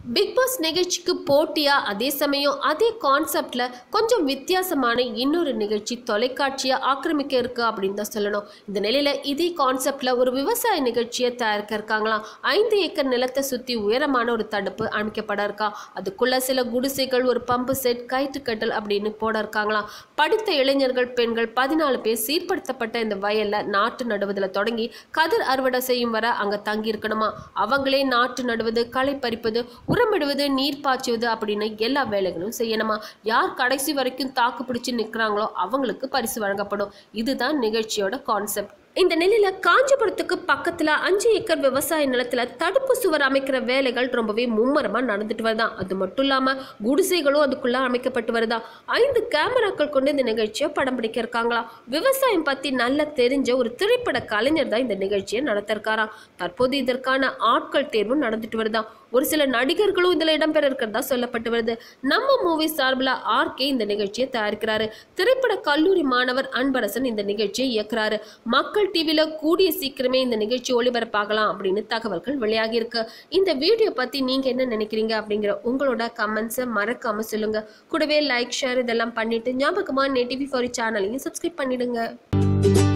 big pass நிகழ்ச்சிக்கு போட்டியா அதே சமயம் அதே கான்செப்ட்ல கொஞ்சம் வித்தியாசமான இன்னொரு நிகழ்ச்சி தொலைக்காட்சியை ஆக்கிரமிக்க இருக்கு அப்படின்னு தான் சொல்லணும் இந்த நிலையில இதே கான்செப்ட்ல ஒரு விவசாய நிகழ்ச்சியை தயாரிக்க இருக்காங்களாம் ஐந்து ஏக்கர் நிலத்தை சுத்தி உயரமான ஒரு தடுப்பு அமைக்கப்பட இருக்கா அதுக்குள்ள சில குடிசைகள் ஒரு பம்பு செட் கயிற்று கட்டல் அப்படின்னு போட இருக்காங்களாம் படித்த இளைஞர்கள் பெண்கள் பதினாலு பேர் சீர்படுத்தப்பட்ட இந்த வயல்ல நாட்டு நடுவதில் தொடங்கி கதிர் அறுவடை செய்யும் வரை அங்க தங்கி இருக்கணுமா அவங்களே நாட்டு நடுவது களை பறிப்பது உரமிடுவது நீர் பாய்ச்சுவது அப்படின்னு எல்லா வேலைகளும் செய்யணுமா யார் கடைசி வரைக்கும் தாக்கு பிடிச்சு நிற்கிறாங்களோ அவங்களுக்கு பரிசு வழங்கப்படும் இதுதான் நிகழ்ச்சியோட கான்செப்ட் இந்த நிலையில காஞ்சிபுரத்துக்கு பக்கத்துல அஞ்சு ஏக்கர் விவசாய நிலத்துல தடுப்பு சுவர் அமைக்கிற வேலைகள் ரொம்பவே மும்மரமா நடந்துட்டு வருதா அது மட்டும் இல்லாம குடிசைகளும் அதுக்குள்ள அமைக்கப்பட்டு வருதா ஐந்து கேமராக்கள் கொண்டு இந்த நிகழ்ச்சியை படம் பிடிக்க இருக்காங்களா விவசாயம் பத்தி நல்லா தெரிஞ்ச ஒரு திரைப்பட கலைஞர் தான் இந்த நிகழ்ச்சியை நடத்திருக்காராம் தற்போது இதற்கான ஆட்கள் தேர்வும் நடந்துட்டு வருதா ஒரு சில நடிகர்களும் இதுல இடம்பெற இருக்கிறதா சொல்லப்பட்டு வருது நம்ம மூவி சார்பில் ஆர்கே இந்த நிகழ்ச்சியை தயாரிக்கிறாரு திரைப்பட கல்லூரி மாணவர் அன்பரசன் இந்த நிகழ்ச்சியை இயக்குறாரு மக்கள் டிவில கூடிய சீக்கிரமே இந்த நிகழ்ச்சி ஒளிபரப்பாகலாம் அப்படின்னு தகவல்கள் வெளியாகி இருக்கு இந்த வீடியோ பத்தி நீங்க என்ன நினைக்கிறீங்க அப்படிங்கிற உங்களோட கமெண்ட்ஸை மறக்காம சொல்லுங்க கூடவே லைக் ஷேர் இதெல்லாம் பண்ணிட்டு ஞாபகமா நெட்டிவி ஃபாரி சேனலையும் சப்ஸ்கிரைப் பண்ணிடுங்க